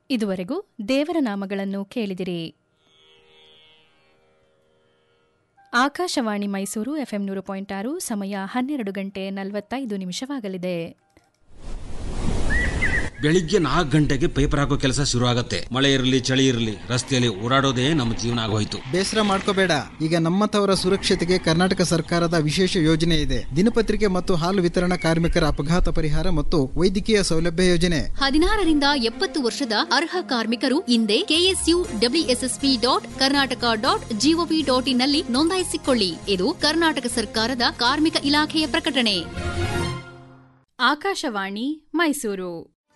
ಇದುವರೆಗೂ ದೇವರ ನಾಮಗಳನ್ನು ಕೇಳಿದಿರಿ ಆಕಾಶವಾಣಿ ಮೈಸೂರು ಎಫ್ಎಂ ನೂರು ಪಾಯಿಂಟ್ ಆರು ಸಮಯ ಹನ್ನೆರಡು ಗಂಟೆ ನಲವತ್ತೈದು ನಿಮಿಷವಾಗಲಿದೆ ಬೆಳಿಗ್ಗೆ ನಾಲ್ಕು ಗಂಟೆಗೆ ಪೇಪರ್ ಹಾಕೋ ಕೆಲಸ ಶುರು ಆಗತ್ತೆ ಮಳೆ ಇರಲಿ ಚಳಿ ಇರಲಿ ರಸ್ತೆಯಲ್ಲಿ ಓಡಾಡೋದೇ ನಮ್ಮ ಜೀವನ ಆಗೋಯ್ತು ಬೇಸರ ಮಾಡ್ಕೋಬೇಡ ಈಗ ನಮ್ಮಂಥವರ ಸುರಕ್ಷತೆಗೆ ಕರ್ನಾಟಕ ಸರ್ಕಾರದ ವಿಶೇಷ ಯೋಜನೆ ಇದೆ ದಿನಪತ್ರಿಕೆ ಮತ್ತು ಹಾಲು ವಿತರಣಾ ಕಾರ್ಮಿಕರ ಅಪಘಾತ ಪರಿಹಾರ ಮತ್ತು ವೈದ್ಯಕೀಯ ಸೌಲಭ್ಯ ಯೋಜನೆ ಹದಿನಾರರಿಂದ ಎಪ್ಪತ್ತು ವರ್ಷದ ಅರ್ಹ ಕಾರ್ಮಿಕರು ಹಿಂದೆ KSU WSSP dot Karnataka dot GOV ಡಾಟ್ ಇನ್ನಲ್ಲಿ ನೋಂದಾಯಿಸಿಕೊಳ್ಳಿ ಇದು ಕರ್ನಾಟಕ ಸರ್ಕಾರದ ಕಾರ್ಮಿಕ ಇಲಾಖೆಯ ಪ್ರಕಟಣೆ ಆಕಾಶವಾಣಿ ಮೈಸೂರು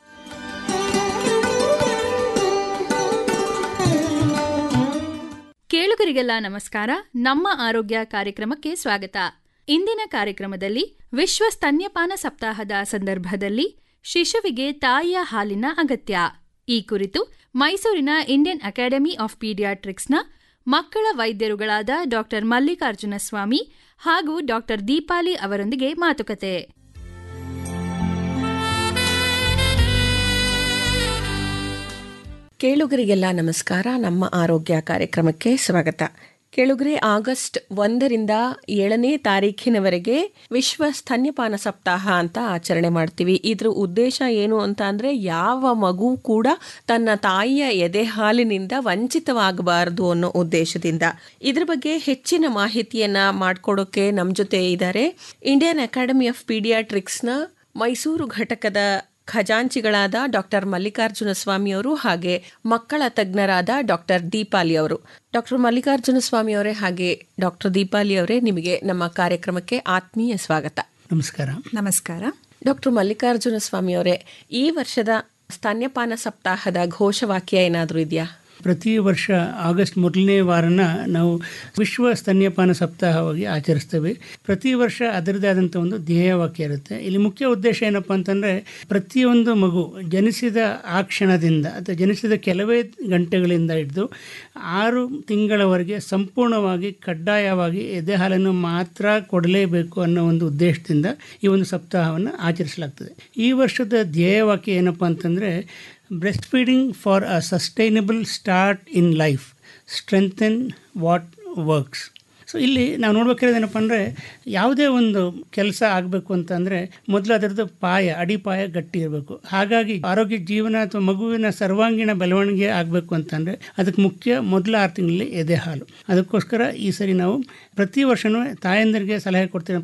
ಕೇಳುಗರಿಗೆಲ್ಲ ನಮಸ್ಕಾರ ನಮ್ಮ ಆರೋಗ್ಯ ಕಾರ್ಯಕ್ರಮಕ್ಕೆ ಸ್ವಾಗತ ಇಂದಿನ ಕಾರ್ಯಕ್ರಮದಲ್ಲಿ ವಿಶ್ವ ಸ್ತನ್ಯಪಾನ ಸಪ್ತಾಹದ ಸಂದರ್ಭದಲ್ಲಿ ಶಿಶುವಿಗೆ ತಾಯಿಯ ಹಾಲಿನ ಅಗತ್ಯ ಈ ಕುರಿತು ಮೈಸೂರಿನ ಇಂಡಿಯನ್ ಅಕಾಡೆಮಿ ಆಫ್ ಪೀಡಿಯಾಟ್ರಿಕ್ಸ್ನ ಮಕ್ಕಳ ವೈದ್ಯರುಗಳಾದ ಡಾ ಮಲ್ಲಿಕಾರ್ಜುನ ಸ್ವಾಮಿ ಹಾಗೂ ಡಾ ದೀಪಾಲಿ ಅವರೊಂದಿಗೆ ಮಾತುಕತೆ ಕೇಳುಗರಿಗೆಲ್ಲ ನಮಸ್ಕಾರ ನಮ್ಮ ಆರೋಗ್ಯ ಕಾರ್ಯಕ್ರಮಕ್ಕೆ ಸ್ವಾಗತ ಕೇಳುಗರೆ ಆಗಸ್ಟ್ ಒಂದರಿಂದ ಏಳನೇ ತಾರೀಖಿನವರೆಗೆ ವಿಶ್ವ ಸ್ತನ್ಯಪಾನ ಸಪ್ತಾಹ ಅಂತ ಆಚರಣೆ ಮಾಡ್ತೀವಿ ಇದ್ರ ಉದ್ದೇಶ ಏನು ಅಂತ ಅಂದ್ರೆ ಯಾವ ಮಗು ಕೂಡ ತನ್ನ ತಾಯಿಯ ಎದೆ ಹಾಲಿನಿಂದ ವಂಚಿತವಾಗಬಾರದು ಅನ್ನೋ ಉದ್ದೇಶದಿಂದ ಇದ್ರ ಬಗ್ಗೆ ಹೆಚ್ಚಿನ ಮಾಹಿತಿಯನ್ನ ಮಾಡ್ಕೊಡೋಕೆ ನಮ್ಮ ಜೊತೆ ಇದ್ದಾರೆ ಇಂಡಿಯನ್ ಅಕಾಡೆಮಿ ಆಫ್ ಪೀಡಿಯಾಟ್ರಿಕ್ಸ್ನ ಮೈಸೂರು ಘಟಕದ ಖಜಾಂಚಿಗಳಾದ ಡಾಕ್ಟರ್ ಮಲ್ಲಿಕಾರ್ಜುನ ಸ್ವಾಮಿ ಅವರು ಹಾಗೆ ಮಕ್ಕಳ ತಜ್ಞರಾದ ಡಾಕ್ಟರ್ ದೀಪಾಲಿ ಅವರು ಡಾಕ್ಟರ್ ಮಲ್ಲಿಕಾರ್ಜುನ ಸ್ವಾಮಿ ಅವರೇ ಹಾಗೆ ಡಾಕ್ಟರ್ ದೀಪಾಲಿ ಅವರೇ ನಿಮಗೆ ನಮ್ಮ ಕಾರ್ಯಕ್ರಮಕ್ಕೆ ಆತ್ಮೀಯ ಸ್ವಾಗತ ನಮಸ್ಕಾರ ನಮಸ್ಕಾರ ಡಾಕ್ಟರ್ ಮಲ್ಲಿಕಾರ್ಜುನ ಸ್ವಾಮಿ ಅವರೇ ಈ ವರ್ಷದ ಸ್ತನ್ಯಪಾನ ಸಪ್ತಾಹದ ಘೋಷವಾಕ್ಯ ಏನಾದರೂ ಇದೆಯಾ ಪ್ರತಿ ವರ್ಷ ಆಗಸ್ಟ್ ಮೊದಲನೇ ವಾರನ ನಾವು ವಿಶ್ವ ಸ್ತನ್ಯಪಾನ ಸಪ್ತಾಹವಾಗಿ ಆಚರಿಸ್ತೇವೆ ಪ್ರತಿ ವರ್ಷ ಅದರದೇ ಆದಂಥ ಒಂದು ಧ್ಯೇಯವಾಕ್ಯ ಇರುತ್ತೆ ಇಲ್ಲಿ ಮುಖ್ಯ ಉದ್ದೇಶ ಏನಪ್ಪ ಅಂತಂದರೆ ಪ್ರತಿಯೊಂದು ಮಗು ಜನಿಸಿದ ಆ ಕ್ಷಣದಿಂದ ಅಥವಾ ಜನಿಸಿದ ಕೆಲವೇ ಗಂಟೆಗಳಿಂದ ಹಿಡಿದು ಆರು ತಿಂಗಳವರೆಗೆ ಸಂಪೂರ್ಣವಾಗಿ ಕಡ್ಡಾಯವಾಗಿ ಎದೆ ಹಾಲನ್ನು ಮಾತ್ರ ಕೊಡಲೇಬೇಕು ಅನ್ನೋ ಒಂದು ಉದ್ದೇಶದಿಂದ ಈ ಒಂದು ಸಪ್ತಾಹವನ್ನು ಆಚರಿಸಲಾಗ್ತದೆ ಈ ವರ್ಷದ ಧ್ಯೇಯವಾಕ್ಯ ಏನಪ್ಪ ಅಂತಂದರೆ breast feeding for a sustainable start in life strengthen what works so ಇಲ್ಲಿ ನಾವು ನೋಡ್ಬೇಕಾದ್ರೆ ಏನಪ್ಪ ಅಂದರೆ ಯಾವುದೇ ಒಂದು ಕೆಲಸ ಆಗಬೇಕು ಅಂತಂದರೆ ಮೊದಲು ಅದರದ್ದು ಪಾಯ ಅಡಿಪಾಯ ಗಟ್ಟಿ ಇರಬೇಕು ಹಾಗಾಗಿ ಆರೋಗ್ಯ ಜೀವನ ಅಥವಾ ಮಗುವಿನ ಸರ್ವಾಂಗೀಣ ಬೆಳವಣಿಗೆ ಆಗಬೇಕು ಅಂತಂದರೆ ಅದಕ್ಕೆ ಮುಖ್ಯ ಮೊದಲ ಆರು ತಿಂಗಳಲ್ಲಿ ಎದೆ ಹಾಲು ಅದಕ್ಕೋಸ್ಕರ ಈ ಸರಿ ನಾವು ಪ್ರತಿ ವರ್ಷವೂ ತಾಯಂದರಿಗೆ ಸಲಹೆ ಕೊಡ್ತೀವಿ